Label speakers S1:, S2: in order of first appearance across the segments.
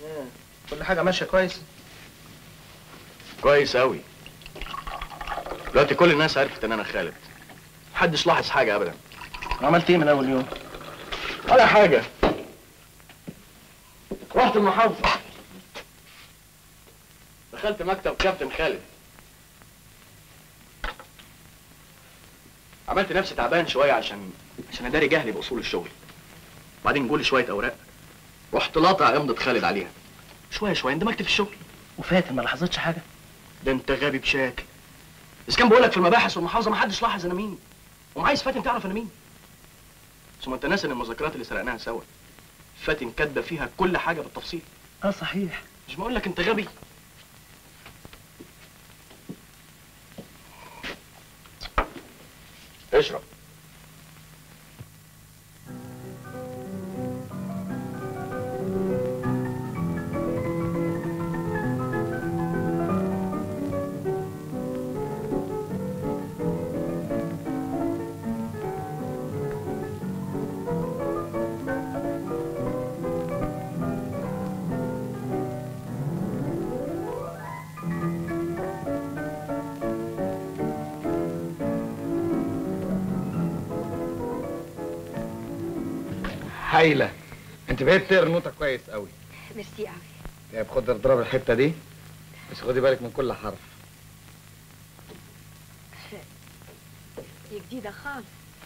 S1: كل حاجه ماشيه كويس
S2: كويس قوي دلوقتي كل الناس عرفت ان انا خالد محدش لاحظ حاجه ابدا
S1: عملت ايه من اول يوم
S2: ولا حاجه رحت المحافظه دخلت مكتب كابتن خالد عملت نفسي تعبان شويه عشان عشان اداري جهلي باصول الشغل بعدين جولي شويه اوراق رحت لاطع امضة خالد عليها شويه شويه اندمجت في الشغل
S1: وفاتن ما لاحظتش حاجه
S2: ده انت غبي بشكل بس كان بقولك في المباحث والمحافظه ما حدش لاحظ انا مين وعايز فاتن تعرف انا مين ثم انت ناسي ان المذكرات اللي سرقناها سوا فاتن كاتبه فيها كل حاجه بالتفصيل
S1: اه صحيح
S2: مش بقول لك انت غبي اشرب
S3: هايله انت بقيت تقرا نوتة كويس قوي
S4: ميرسي قوي
S3: يا خد اضرب الحته دي بس خدي بالك من كل حرف
S4: دي جديدة خالص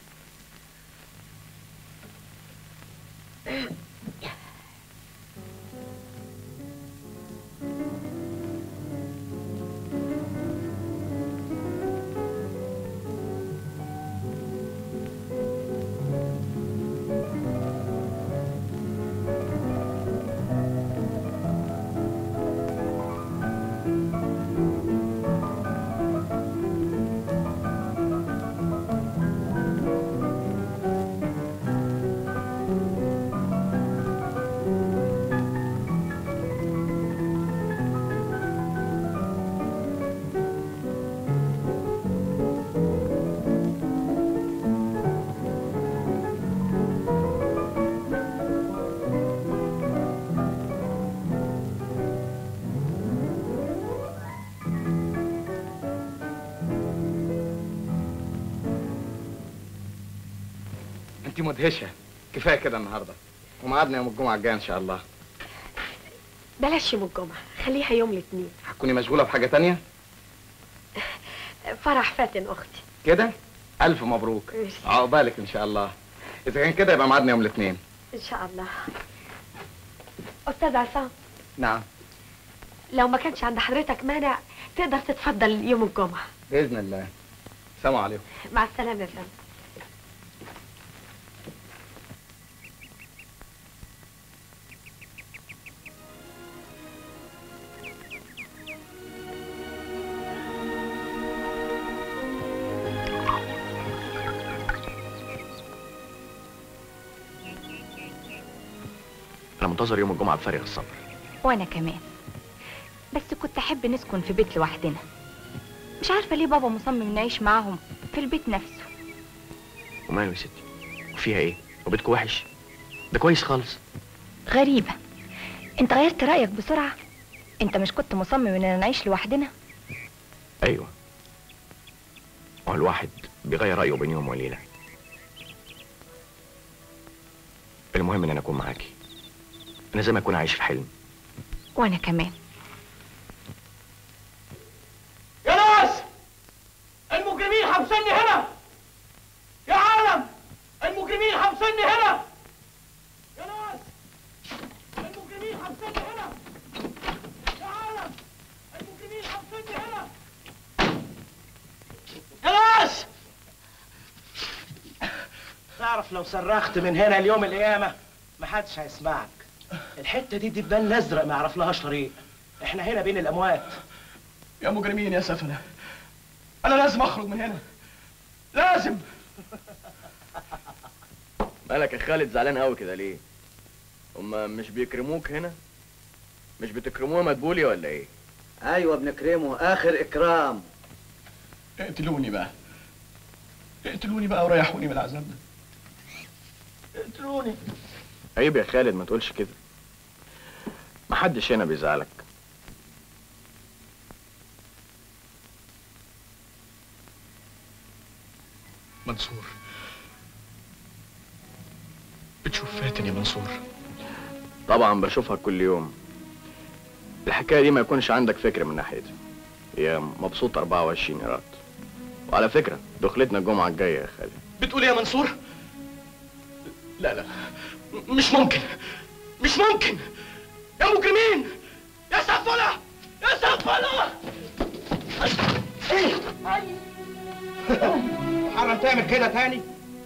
S3: انت مدهشه كفايه كده النهارده وميعادنا يوم الجمعه الجايه ان شاء الله
S4: بلاش يوم الجمعة خليها يوم الاثنين
S3: هتكوني مشغوله بحاجه تانية
S4: فرح فاتن أختي
S3: كده الف مبروك
S4: ميرسي.
S3: عقبالك ان شاء الله اذا كان كده يبقى ميعادنا يوم الاثنين
S4: إن شاء الله أستاذ عصام
S3: نعم
S4: لو ما كانش عند حضرتك مانع تقدر تتفضل يوم الجمعة
S3: باذن الله السلام عليكم
S4: مع السلامة يا فندم
S2: انا منتظر يوم الجمعه بفارغ الصبر
S5: وانا كمان بس كنت احب نسكن في بيت لوحدنا مش عارفه ليه بابا مصمم نعيش معاهم في البيت نفسه
S2: وماله يا ستي وفيها ايه وبيتكم وحش ده كويس خالص
S5: غريبه انت غيرت رايك بسرعه انت مش كنت مصمم اننا نعيش لوحدنا
S2: ايوه ما هو الواحد بيغير رايه بين يوم وليله المهم ان انا اكون معاكي انا زي ما اكون عايش في حلم
S5: وانا كمان
S1: يا ناس المجرمين حبسني هنا يا عالم المجرمين حبسني هنا يا ناس المجرمين حبسني هنا يا عالم المجرمين حبسني هنا يا ناس تعرف لو صرخت من هنا اليوم القيامة محدش هيسمعك الحتة دي دبان الأزرق ما يعرف لهاش طريق احنا هنا بين الأموات
S6: يا مجرمين يا سفلة أنا لازم أخرج من هنا لازم
S2: مالك يا خالد زعلان قوي كده ليه هما مش بيكرموك هنا مش بتكرموه مدبولي ولا ايه
S7: ايوه بنكرمه اخر اكرام
S6: اقتلوني بقى اقتلوني بقى وريحوني من العذاب ده اقتلوني
S2: عيب يا خالد ما تقولش كده ما محدش هنا بيزعلك
S6: منصور بتشوف فاتن يا منصور
S2: طبعا بشوفها كل يوم الحكايه دي ما يكونش عندك فكره من ناحيتها هي مبسوطه 24 قيراط وعلى فكره دخلتنا الجمعه الجايه يا خالد
S6: بتقول ايه يا منصور لا لا م- مش ممكن مش ممكن يا مجرمين يا سفلة يا سفلة
S1: حرم تعمل كده تاني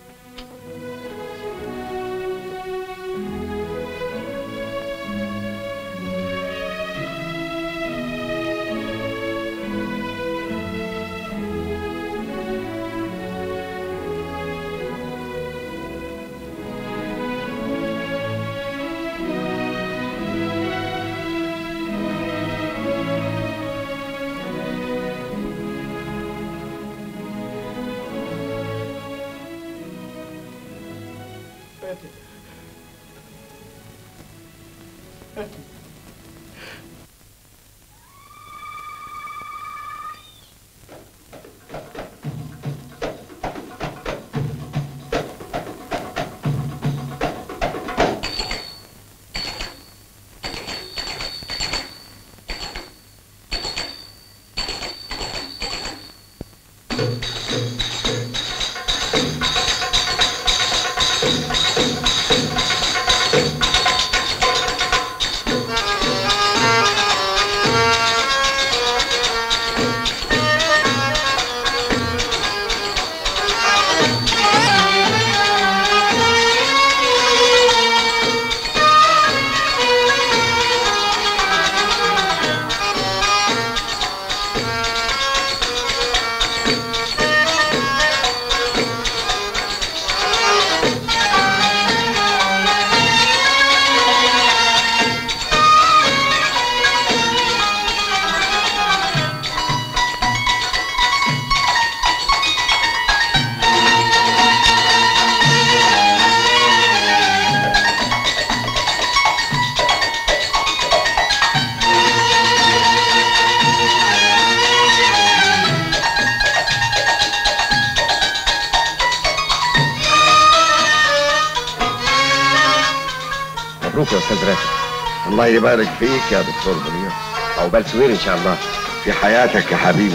S8: مبروك يا استاذ راتب
S9: الله يبارك فيك يا دكتور منير
S8: عقبال سوير ان شاء الله
S9: في حياتك يا حبيبي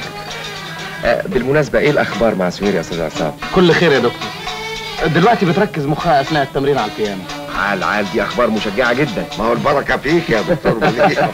S8: آه، بالمناسبه ايه الاخبار مع سوير يا استاذ عصام
S2: كل خير يا دكتور دلوقتي بتركز مخها اثناء التمرين على البيانو
S8: عال عال دي اخبار مشجعه جدا
S9: ما هو البركه فيك يا دكتور منير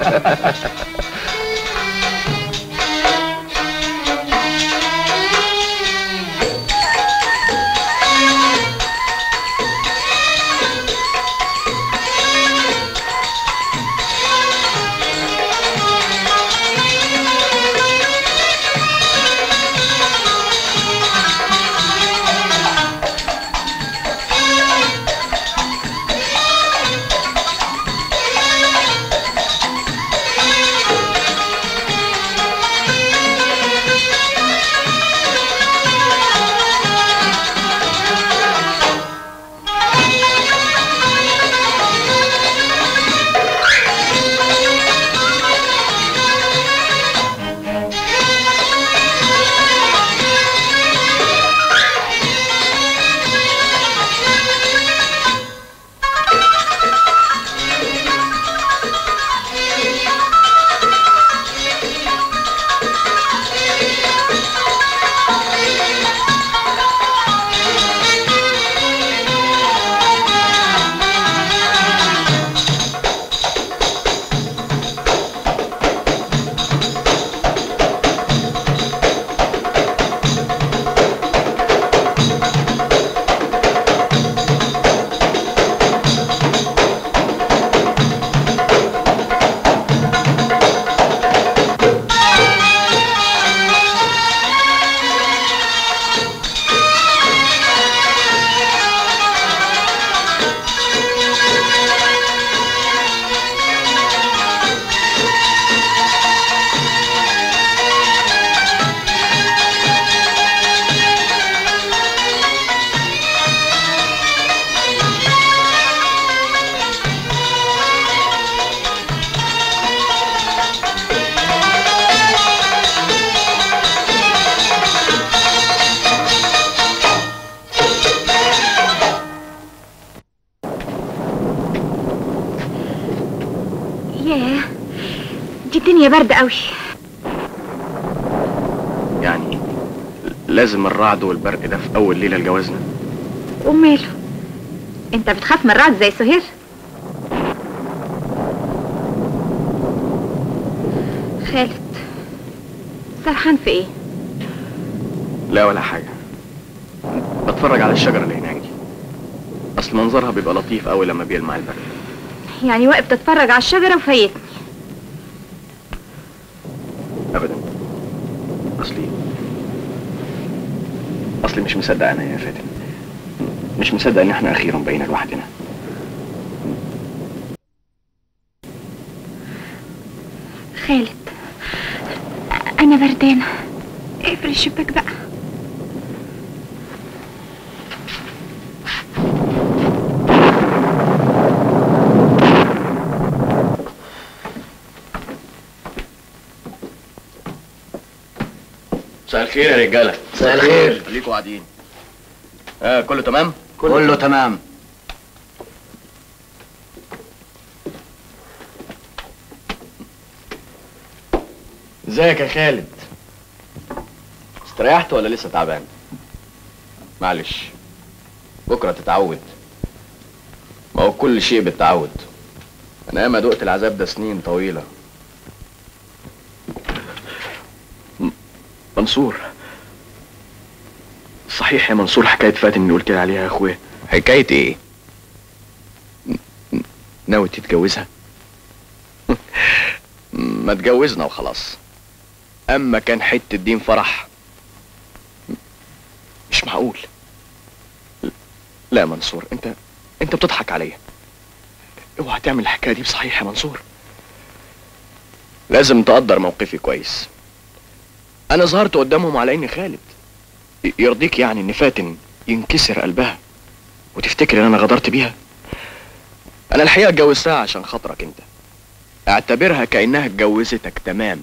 S5: ياه دي الدنيا باردة قوي
S2: يعني لازم الرعد والبرق ده في اول ليله لجوازنا
S5: وماله انت بتخاف من الرعد زي سهير خالد سرحان في ايه
S2: لا ولا حاجه بتفرج على الشجره اللي هناك دي اصل منظرها بيبقى لطيف قوي لما بيلمع البرق
S5: يعني واقف تتفرج على الشجرة وفايتني
S2: ابدا اصلي اصلي مش مصدق انا يا فاتن مش مصدق ان احنا اخيرا بقينا لوحدنا
S5: خالد انا بردانة اقفل الشباك بقى
S2: مساء الخير يا رجاله
S7: مساء الخير.
S2: خليكوا قاعدين اه كله تمام
S7: كله تمام
S2: ازيك يا خالد استريحت ولا لسه تعبان معلش بكره تتعود ما هو كل شيء بالتعود انا ياما دقت العذاب ده سنين طويله م- منصور صحيح يا منصور حكايه فاتن اللي قلت لي عليها يا اخويا حكايه ايه ناوي تتجوزها ما اتجوزنا وخلاص اما كان حته دين فرح مش معقول لا يا منصور انت انت بتضحك عليا اوعى تعمل الحكايه دي بصحيح يا منصور لازم تقدر موقفي كويس انا ظهرت قدامهم على اني خالد ي- يرضيك يعني ان فاتن ينكسر قلبها وتفتكر ان انا غدرت بيها انا الحقيقه اتجوزتها عشان خاطرك انت اعتبرها كانها اتجوزتك تمام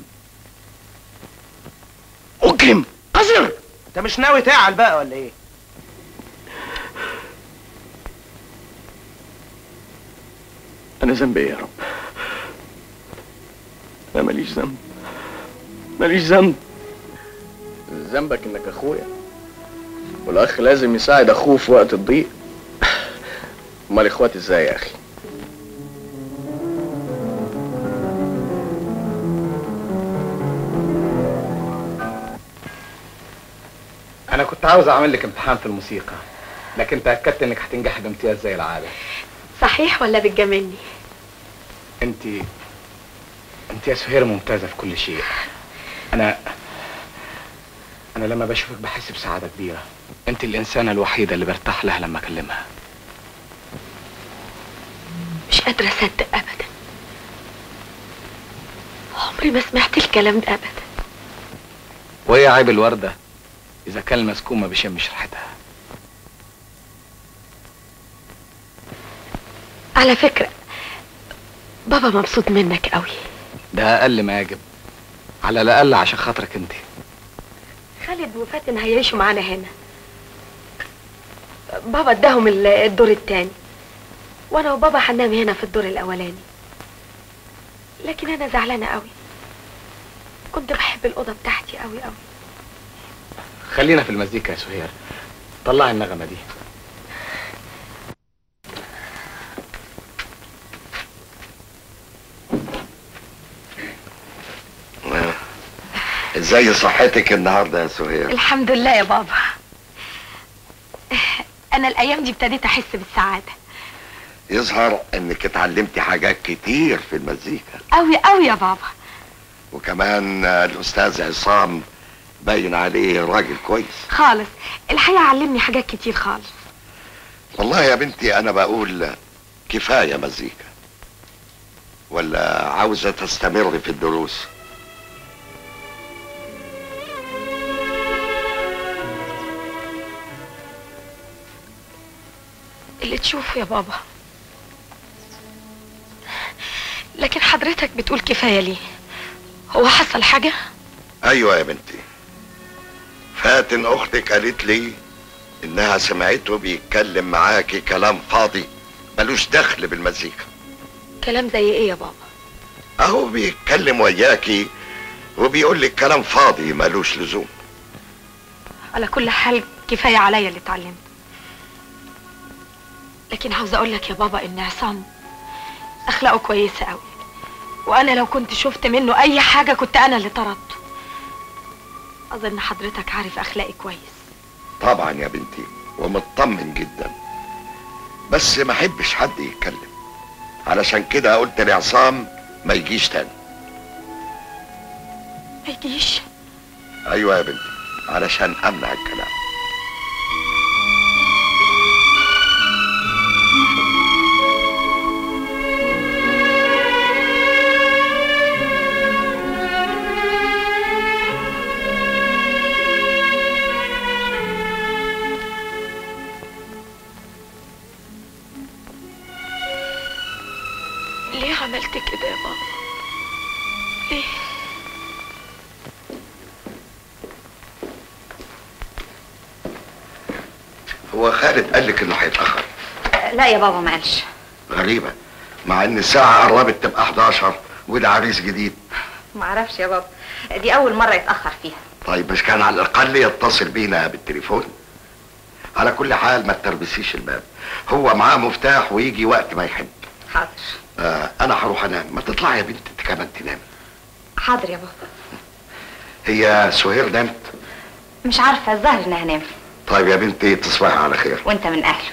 S2: اجرم قذر
S1: انت مش ناوي تعال بقى ولا ايه
S2: انا ذنبي ايه يا رب انا ماليش ذنب ماليش ذنب ذنبك انك اخويا والاخ لازم يساعد اخوه في وقت الضيق امال اخواتي ازاي يا اخي
S3: انا كنت عاوز اعمل لك امتحان في الموسيقى لكن تاكدت انك هتنجحي بامتياز زي العاده
S4: صحيح ولا بتجاملني
S3: انت انت يا سهير ممتازه في كل شيء انا انا لما بشوفك بحس بسعاده كبيره انت الانسانه الوحيده اللي برتاح لها لما اكلمها
S4: مش قادرة أصدق أبدا عمري ما سمعت الكلام ده أبدا
S3: وهي عيب الورده اذا كان المسكوم ما بيشمش ريحتها
S4: على فكرة بابا مبسوط منك قوي
S3: ده اقل ما يجب على الاقل عشان خاطرك انت
S4: خالد وفاتن هيعيشوا معانا هنا بابا اداهم ال- الدور التاني وانا وبابا هننام هنا في الدور الاولاني لكن انا زعلانه قوي كنت بحب الاوضه بتاعتي قوي قوي
S3: خلينا في المزيكا يا سهير طلعي النغمه دي
S9: ازاي صحتك النهارده يا سهير
S4: الحمد لله يا بابا انا الايام دي ابتديت احس بالسعاده
S9: يظهر انك اتعلمتي حاجات كتير في المزيكا
S4: قوي قوي يا بابا
S9: وكمان الاستاذ عصام باين عليه راجل كويس
S4: خالص الحقيقه علمني حاجات كتير خالص
S9: والله يا بنتي انا بقول كفايه مزيكا ولا عاوزه تستمر في الدروس
S4: اللي تشوفه يا بابا لكن حضرتك بتقول كفايه ليه هو حصل حاجه
S9: ايوه يا بنتي فاتن اختك قالت لي انها سمعته بيتكلم معاكي كلام فاضي ملوش دخل بالمزيكا
S4: كلام زي ايه يا بابا
S9: اهو بيتكلم وياكي وبيقول لك كلام فاضي ملوش لزوم
S4: على كل حال كفايه عليا اللي اتعلمته لكن عاوزه اقول لك يا بابا ان عصام اخلاقه كويسه قوي وانا لو كنت شفت منه اي حاجه كنت انا اللي طردته اظن حضرتك عارف اخلاقي كويس
S9: طبعا يا بنتي ومطمن جدا بس ما احبش حد يتكلم علشان كده قلت لعصام ما يجيش تاني
S4: ما يجيش
S9: ايوه يا بنتي علشان امنع الكلام
S4: ليه عملت كده يا بابا ليه
S9: هو خالد قال لك انه هيتاخر
S5: لا يا بابا ما قالش
S9: غريبه مع ان الساعه قربت تبقى 11 وده عريس جديد
S5: ما اعرفش يا بابا دي اول مره يتاخر فيها
S9: طيب مش كان على الاقل يتصل بينا بالتليفون على كل حال ما تربسيش الباب هو معاه مفتاح ويجي وقت ما يحب
S5: حاضر
S9: آه انا هروح انام ما تطلعي يا بنت انت كمان تنامي
S5: حاضر يا بابا
S9: هي سهير نامت
S5: مش عارفه الظاهر انها نامت
S9: طيب يا بنتي تصبحي على خير
S5: وانت من اهله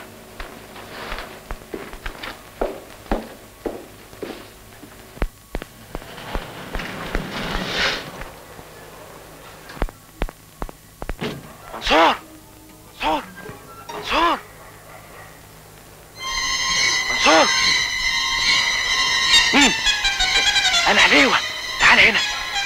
S2: منصور منصور منصور منصور مين انا عليوه تعال هنا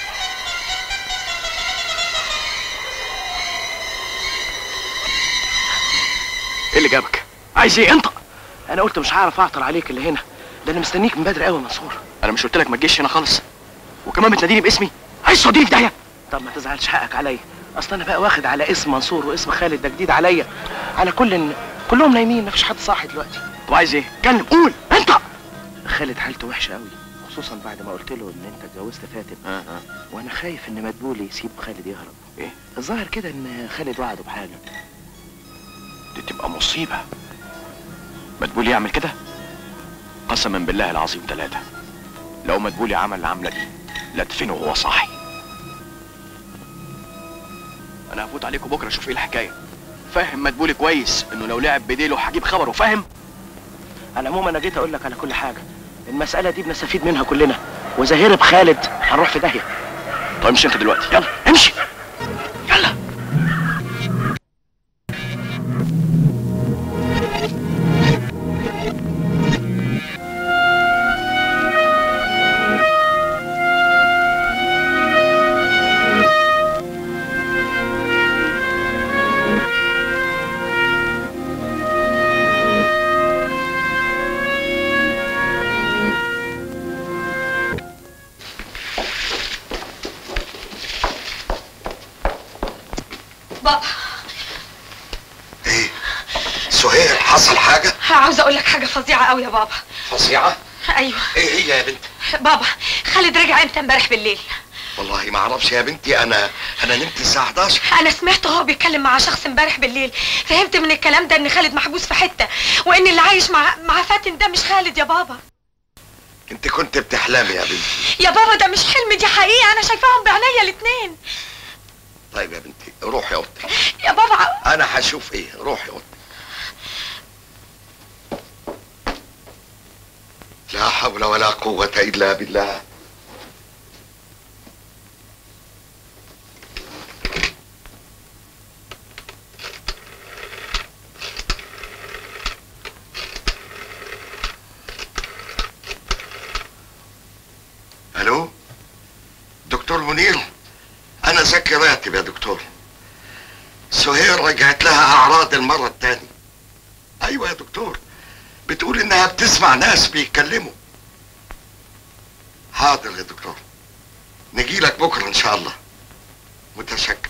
S2: ايه اللي جابك عايز ايه انت
S1: انا قلت مش هعرف اعطر عليك اللي هنا ده انا مستنيك من بدري قوي يا منصور
S2: انا مش قلت لك ما تجيش هنا خالص وكمان بتناديني باسمي عايز توديني في داهيه
S1: طب ما تزعلش حقك عليا اصل انا بقى واخد على اسم منصور واسم خالد ده جديد عليا على كل إن كلهم نايمين مفيش حد صاحي دلوقتي
S2: طب عايز ايه اتكلم قول انت
S1: خالد حالته وحشه قوي خصوصا بعد ما قلت له ان انت اتجوزت فاتن
S2: اه اه
S1: وانا خايف ان مدبولي يسيب خالد يهرب
S2: ايه
S1: الظاهر كده ان خالد وعده بحاجه
S2: دي تبقى مصيبة مدبولي يعمل كده قسما بالله العظيم ثلاثة لو مدبولي عمل العملة دي لادفنه وهو صاحي انا هفوت عليكم بكرة اشوف ايه الحكاية فاهم مدبولي كويس انه لو لعب بديله هجيب خبره فاهم
S1: على العموم انا جيت اقول لك على كل حاجه المساله دي بنستفيد منها كلنا واذا هرب خالد هنروح في داهيه
S2: طيب امشي انت دلوقتي يلا امشي يلا
S4: بابا
S9: ايه سهير حصل حاجه
S4: عاوزه اقول لك حاجه فظيعه قوي يا بابا
S9: فظيعه
S4: ايوه
S9: ايه هي يا بنت
S4: بابا خالد رجع امتى امبارح بالليل
S9: والله ما اعرفش يا بنتي انا انا نمت الساعه 11
S4: انا سمعته هو بيتكلم مع شخص امبارح بالليل فهمت من الكلام ده ان خالد محبوس في حته وان اللي عايش مع مع فاتن ده مش خالد يا بابا
S9: انت كنت بتحلمي يا بنتي
S4: يا بابا ده مش حلم دي حقيقه انا شايفاهم بعينيا الاتنين
S9: طيب يا بنتي روحي اوضتك
S4: يا بابا
S9: انا هشوف ايه روحي اوضتك لا حول ولا قوة إلا بالله الو دكتور منير انا زكي راتب يا دكتور سهير رجعت لها اعراض المرة التانية ايوه يا دكتور بتقول انها بتسمع ناس بيتكلموا حاضر يا دكتور نجي لك بكرة ان شاء الله متشكر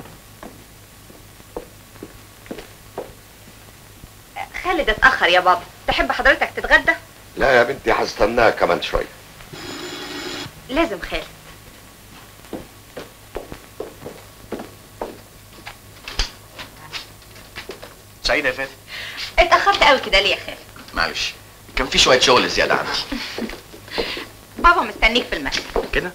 S5: خالد اتاخر يا بابا تحب حضرتك تتغدى
S9: لا يا بنتي هستناها كمان شوية
S5: لازم خالد
S2: سعيده يا فاتن
S5: اتأخرت قوي كده ليه يا خالد
S2: معلش كان في شويه شغل زياده عندي
S5: بابا مستنيك في المكتب
S2: كده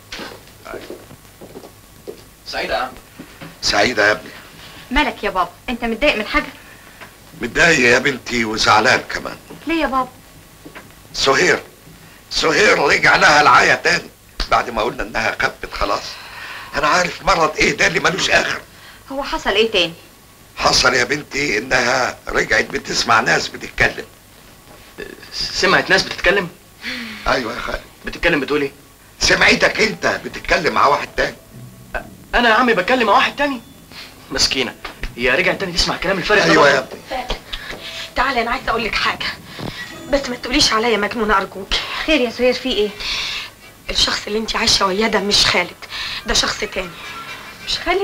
S2: سعيده يا عم
S9: سعيدة يا ابني
S5: مالك يا بابا انت متضايق من حاجة
S9: متضايق يا بنتي وزعلان كمان
S5: ليه يا بابا
S9: سهير سهير رجع لها العيا تاني بعد ما قلنا انها خفت خلاص انا عارف مرض ايه ده اللي ملوش اخر
S5: هو حصل ايه تاني
S9: حصل يا بنتي انها رجعت بتسمع ناس بتتكلم
S2: سمعت ناس بتتكلم
S9: ايوه يا خالد
S2: بتتكلم بتقول ايه
S9: سمعتك انت بتتكلم مع واحد تاني
S2: انا يا عمي بتكلم مع واحد تاني مسكينه هي رجعت تاني تسمع كلام الفارغ ده
S9: ايوه
S2: برضه؟
S9: يا ابني
S4: تعالي انا عايزه اقول لك حاجه بس ما تقوليش عليا مجنونه ارجوك
S5: خير يا سهير في ايه
S4: الشخص اللي انت عايشه وياه ده مش خالد ده شخص تاني
S5: مش خالد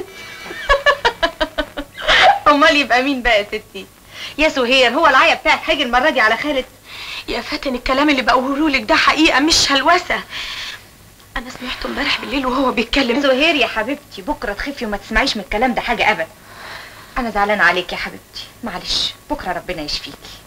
S5: امال يبقى مين بقى يا ستي يا سهير هو العيا بتاعك هاجي المرة دي على خالد
S4: يا فاتن الكلام اللي بقوله لك ده حقيقه مش هلوسه انا سمعته امبارح بالليل وهو بيتكلم
S5: سهير يا حبيبتي بكرة تخفي وما تسمعيش من الكلام ده حاجة ابدا انا زعلانة عليك يا حبيبتي معلش بكرة ربنا يشفيكي